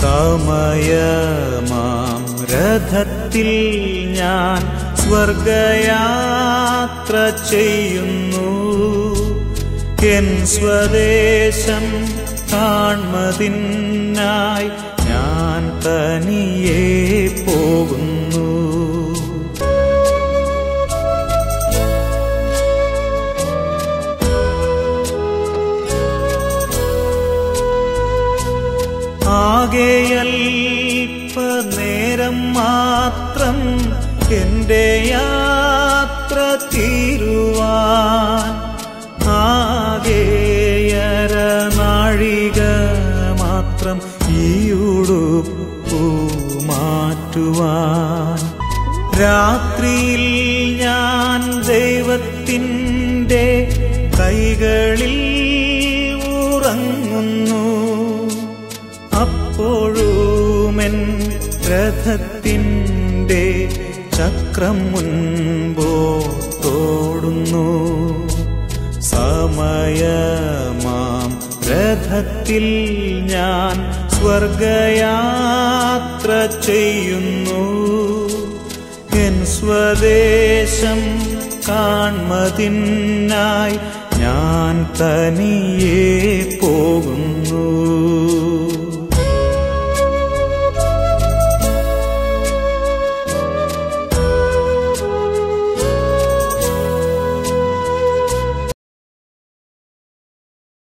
സമയമാം രഥത്തിൽ ഞാൻ സ്വർഗയാത്ര ചെയ്യുന്നു എൻ സ്വദേശം കാൺമതിനായി ഞാൻ തനിയെ പോകുന്നു ആകെയൽപ്പ നേരം മാത്രം എന്റെ യാത്ര തീരുവാൻ ആകെയര നാഴിക മാത്രം ഈയുടുപ്പു മാറ്റുവാൻ രാത്രിയിൽ ഞാൻ ദൈവത്തിൻ്റെ കൈകളിൽ ഉറങ്ങുന്നു അപ്പോഴുമെൻ രഥത്തിൻ്റെ ചക്രം മുൻപോട്ടോടുന്നു സമയമാം രഥത്തിൽ ഞാൻ സ്വർഗയാത്ര ചെയ്യുന്നു എൻ സ്വദേശം കാൺമതിനായി ഞാൻ തനിയെ പോകുന്നു